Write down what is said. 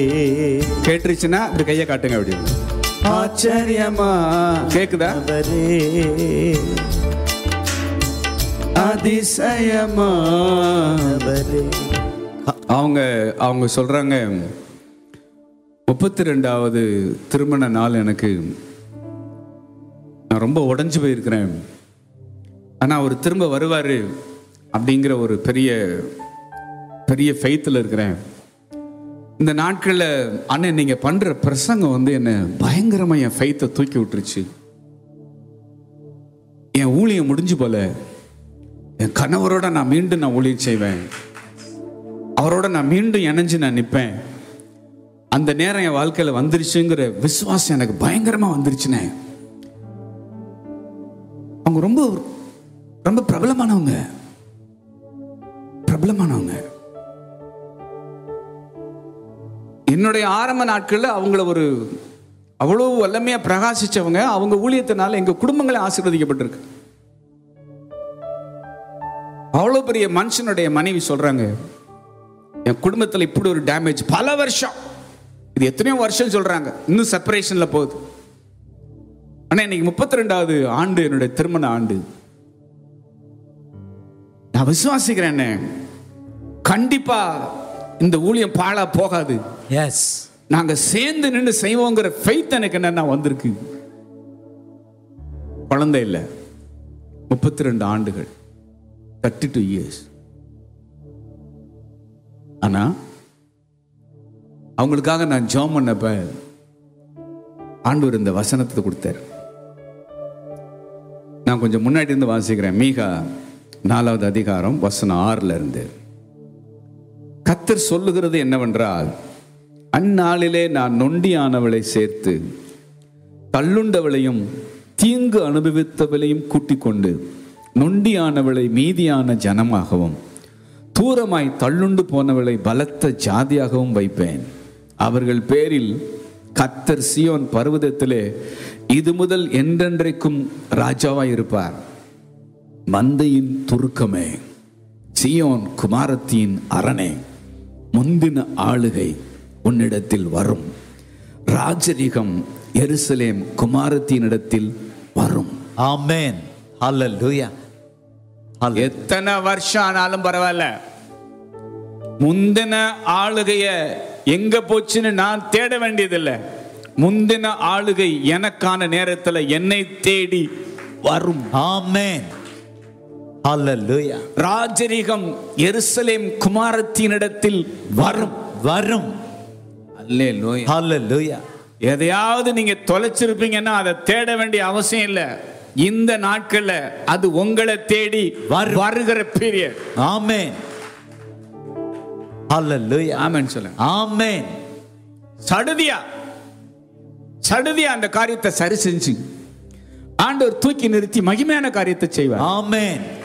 கேட்டுருச்சுன்னா இப்படி கையை காட்டுங்க அப்படி ஆச்சரியமா கேக்குதா அவரே அதிசயமா அவரே அவங்க அவங்க சொல்றாங்க முப்பத்தி ரெண்டாவது திருமண நாள் எனக்கு நான் ரொம்ப உடைஞ்சு போயிருக்கிறேன் ஆனா அவர் திரும்ப வருவாரு அப்படிங்கிற ஒரு பெரிய பெரிய ஃபெய்த்தில் இருக்கிறேன் இந்த நாட்களில் அண்ணன் நீங்க பண்ற பிரசங்கம் வந்து என்ன பயங்கரமா என் ஃபெய்த்தை தூக்கி விட்டுருச்சு என் ஊழியம் முடிஞ்சு போல என் கணவரோட நான் மீண்டும் நான் ஊழியம் செய்வேன் அவரோட நான் மீண்டும் இணைஞ்சு நான் நிற்பேன் அந்த நேரம் என் வாழ்க்கையில வந்துருச்சுங்கிற விசுவாசம் எனக்கு பயங்கரமா வந்துருச்சுனே அவங்க ரொம்ப ரொம்ப பிரபலமானவங்க பிரபலமானவங்க என்னுடைய ஆரம்ப நாட்கள்ல அவங்கள ஒரு அவ்வளவு வல்லமையா பிரகாசிச்சவங்க அவங்க ஊழியத்தினால எங்க குடும்பங்களே ஆசீர்வதிக்கப்பட்டிருக்கு அவ்வளவு பெரிய மனுஷனுடைய மனைவி சொல்றாங்க என் குடும்பத்தில் இப்படி ஒரு டேமேஜ் பல வருஷம் இது எத்தனையோ வருஷம் சொல்றாங்க இன்னும் செப்பரேஷன்ல போகுது ஆனா இன்னைக்கு முப்பத்தி ரெண்டாவது ஆண்டு என்னுடைய திருமண ஆண்டு நான் விசுவாசிக்கிறேன் கண்டிப்பா இந்த ஊழியம் பாழா போகாது எஸ் நாங்க சேர்ந்து நின்று செய்வோங்கிற ஃபெய்த் எனக்கு என்னன்னா வந்திருக்கு குழந்தை இல்லை முப்பத்தி ரெண்டு ஆண்டுகள் தேர்ட்டி டூ இயர்ஸ் ஆனா அவங்களுக்காக நான் ஜெபம் பண்ணப்ப ஆண்டவர் இந்த வசனத்தை கொடுத்தார் நான் கொஞ்சம் முன்னாடி இருந்து வாசிக்கிறேன் மீகா நாலாவது அதிகாரம் வசனம் ஆறுல இருந்து கத்தர் சொல்லுகிறது என்னவென்றால் அந்நாளிலே நான் நொண்டியானவளை சேர்த்து தள்ளுண்டவளையும் தீங்கு அனுபவித்தவளையும் கூட்டிக் கொண்டு நொண்டியானவளை மீதியான ஜனமாகவும் தூரமாய் தள்ளுண்டு போனவளை பலத்த ஜாதியாகவும் வைப்பேன் அவர்கள் பேரில் கத்தர் சியோன் பர்வதத்திலே இது முதல் என்றென்றைக்கும் ராஜாவாய் இருப்பார் மந்தையின் துருக்கமே சியோன் குமாரத்தின் அரணே முந்தின ஆளுகை உன்னிடத்தில் வரும் ராஜரிகம் எருசலேம் குமாரத்தினிடத்தில் வரும் ஆமென் ஹalleluya எத்தனை வருஷம் ஆனாலும் பரவாயில்ல முந்தின ஆளுகைய எங்க போச்சுன்னு நான் தேட வேண்டியதில்லை முந்தின ஆளுகை எனக்கான நேரத்துல என்னை தேடி வரும் ஆமென் ஹalleluya ராஜரிகம் எருசலேம் குமாரத்தினிடத்தில் வரும் வரும் அல்லேலூயா ஹalleluya எதையாவது நீங்க தொலைச்சிருப்பீங்கன்னா அதை தேட வேண்டிய அவசியம் இல்லை இந்த நாட்கள்ல அது உங்களை தேடி வரும். வருகிற பீரியட் ஆமென் ஹalleluya ஆமென் சொல்லுங்க ஆமென் சடுதியா சடுதியா அந்த காரியத்தை சரி செஞ்சு ஆண்டவர் தூக்கி நிறுத்தி மகிமையான காரியத்தை செய்வார் ஆமென்